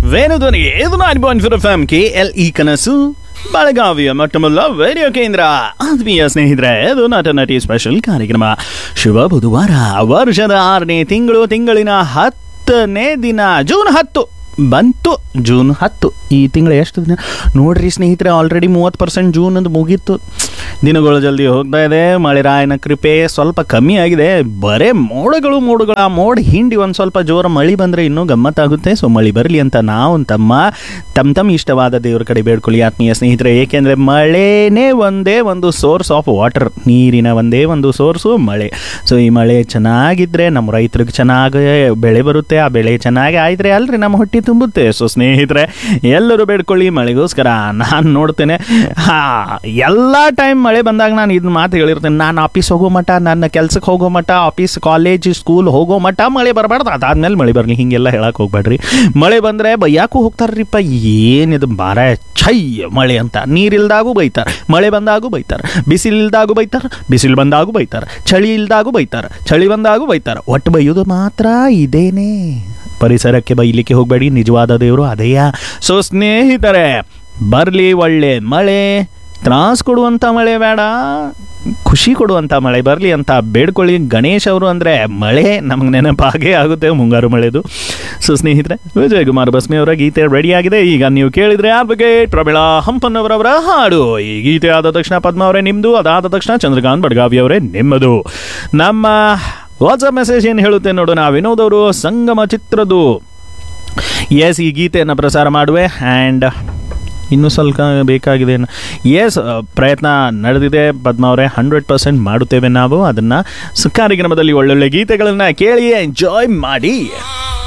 ವೇಣುಧ್ವನಿ ಇದು nine point four F M K L E ಕನಸು ಬೆಳಗಾವಿಯ ಮೊಟ್ಟಮೊದಲ ರೇಡಿಯೋ ಕೇಂದ್ರ ಆತ್ಮೀಯ ಸ್ನೇಹಿತರೆ ಇದು ನಟ ನಟಿ ಸ್ಪೆಷಲ್ ಕಾರ್ಯಕ್ರಮ ಶುಭ ಬುಧವಾರ ವರ್ಷದ ಆರನೇ ತಿಂಗಳು ತಿಂಗಳಿನ ಹತ್ತನೇ ದಿನ ಜೂನ್ ಹತ್ತು ಬಂತು ಜೂನ್ ಹತ್ತು ಈ ತಿಂಗಳು ಎಷ್ಟು ದಿನ ನೋಡ್ರಿ ಸ್ನೇಹಿತರೆ ಆಲ್ರೆಡಿ ಮೂವತ್ತು ಪರ್ಸೆಂಟ್ ಜೂನ್ ಅಂತ ಮುಗೀತು ದಿನಗಳು ಜಲ್ದಿ ಹೋಗ್ತಾ ಇದೆ ಮಳೆ ರಾಯನ ಕೃಪೆ ಸ್ವಲ್ಪ ಕಮ್ಮಿ ಆಗಿದೆ ಬರೇ ಮೋಡಗಳು ಮೋಡಗಳು ಆ ಮೋಡ ಹಿಂಡಿ ಒಂದು ಸ್ವಲ್ಪ ಜೋರ ಮಳೆ ಬಂದರೆ ಇನ್ನೂ ಗಮ್ಮತ್ತಾಗುತ್ತೆ ಸೊ ಮಳೆ ಬರಲಿ ಅಂತ ನಾವು ತಮ್ಮ ತಮ್ಮ ತಮ್ಮ ಇಷ್ಟವಾದ ದೇವ್ರ ಕಡೆ ಬೇಡ್ಕೊಳ್ಳಿ ಆತ್ಮೀಯ ಸ್ನೇಹಿತರೆ ಏಕೆಂದರೆ ಮಳೆನೇ ಒಂದೇ ಒಂದು ಸೋರ್ಸ್ ಆಫ್ ವಾಟರ್ ನೀರಿನ ಒಂದೇ ಒಂದು ಸೋರ್ಸು ಮಳೆ ಸೊ ಈ ಮಳೆ ಚೆನ್ನಾಗಿದ್ದರೆ ನಮ್ಮ ರೈತರಿಗೆ ಚೆನ್ನಾಗಿ ಬೆಳೆ ಬರುತ್ತೆ ಆ ಬೆಳೆ ಚೆನ್ನಾಗಿ ಆಯ್ದ್ರೆ ಅಲ್ರಿ ನಮ್ಮ ಹೊಟ್ಟೆ ತುಂಬುತ್ತೆ ಸೊ ಸ್ನೇಹಿತರೆ ಎಲ್ಲರೂ ಬೇಡ್ಕೊಳ್ಳಿ ಮಳೆಗೋಸ್ಕರ ನಾನು ನೋಡ್ತೇನೆ ಹಾ ಎಲ್ಲ ಟೈಮ್ ಮಳೆ ಬಂದಾಗ ನಾನು ಇದನ್ನ ಮಾತು ಹೇಳಿರ್ತೇನೆ ನಾನು ಆಫೀಸ್ ಹೋಗೋ ಮಟ್ಟ ನನ್ನ ಕೆಲ್ಸಕ್ಕೆ ಹೋಗೋ ಮಟ್ಟ ಆಫೀಸ್ ಕಾಲೇಜ್ ಸ್ಕೂಲ್ ಹೋಗೋ ಮಟ್ಟ ಮಳೆ ಬರಬಾರ್ದು ಅದಾದ್ಮೇಲೆ ಮಳೆ ಬರಲಿ ಹಿಂಗೆಲ್ಲ ಹೇಳಕ್ಕೆ ಹೋಗ್ಬೇಡ್ರಿ ಮಳೆ ಬಂದರೆ ಬೈಯಾಕು ಹೋಗ್ತಾರ್ರಿಪ್ಪ ಏನಿದು ಬಾರ ಛೈ ಮಳೆ ಅಂತ ನೀರಿಲ್ದಾಗೂ ಬೈತಾರೆ ಮಳೆ ಬಂದಾಗೂ ಬೈತಾರೆ ಬಿಸಿಲಿಲ್ದಾಗೂ ಬೈತಾರೆ ಬಿಸಿಲು ಬಂದಾಗೂ ಬೈತಾರೆ ಚಳಿ ಇಲ್ದಾಗೂ ಬೈತಾರೆ ಚಳಿ ಬಂದಾಗೂ ಬೈತಾರೆ ಒಟ್ಟು ಬೈಯೋದು ಮಾತ್ರ ಇದೇನೇ ಪರಿಸರಕ್ಕೆ ಬೈಲಿಕ್ಕೆ ಹೋಗಬೇಡಿ ನಿಜವಾದ ದೇವರು ಅದೇಯ ಸೊ ಸ್ನೇಹಿತರೆ ಬರಲಿ ಒಳ್ಳೆ ಮಳೆ ತ್ರಾಸ್ ಕೊಡುವಂಥ ಮಳೆ ಬೇಡ ಖುಷಿ ಕೊಡುವಂಥ ಮಳೆ ಬರಲಿ ಅಂತ ಬೇಡ್ಕೊಳ್ಳಿ ಗಣೇಶ್ ಅವರು ಅಂದರೆ ಮಳೆ ನಮಗೆ ನೆನಪಾಗೇ ಆಗುತ್ತೆ ಮುಂಗಾರು ಮಳೆದು ಸೊ ಸ್ನೇಹಿತರೆ ವಿಜಯ್ ಕುಮಾರ್ ಬಸ್ಮಿ ಅವರ ಗೀತೆ ರೆಡಿ ಆಗಿದೆ ಈಗ ನೀವು ಕೇಳಿದ್ರೆ ಅಡ್ವೊಕೇಟ್ ಪ್ರಮಿಳಾ ಹಂಪನ್ನವರವರ ಹಾಡು ಈ ಗೀತೆ ಆದ ತಕ್ಷಣ ಪದ್ಮ ಅವರೇ ನಿಮ್ಮದು ಅದಾದ ತಕ್ಷಣ ಚಂದ್ರಕಾಂತ್ ಬಡ್ಗಾವಿ ಅವರೇ ನಿಮ್ಮದು ನಮ್ಮ ವಾಟ್ಸಪ್ ಮೆಸೇಜ್ ಏನು ಹೇಳುತ್ತೆ ನೋಡೋಣ ವಿನೋದ್ ಅವರು ಸಂಗಮ ಚಿತ್ರದ್ದು ಎಸ್ ಈ ಗೀತೆಯನ್ನು ಪ್ರಸಾರ ಮಾಡುವೆ ಆ್ಯಂಡ್ ಇನ್ನೂ ಸ್ವಲ್ಪ ಬೇಕಾಗಿದೆ ಎಸ್ ಪ್ರಯತ್ನ ನಡೆದಿದೆ ಪದ್ಮ ಅವರೇ ಹಂಡ್ರೆಡ್ ಪರ್ಸೆಂಟ್ ಮಾಡುತ್ತೇವೆ ನಾವು ಅದನ್ನು ಕಾರ್ಯಕ್ರಮದಲ್ಲಿ ಒಳ್ಳೊಳ್ಳೆ ಗೀತೆಗಳನ್ನು ಕೇಳಿ ಎಂಜಾಯ್ ಮಾಡಿ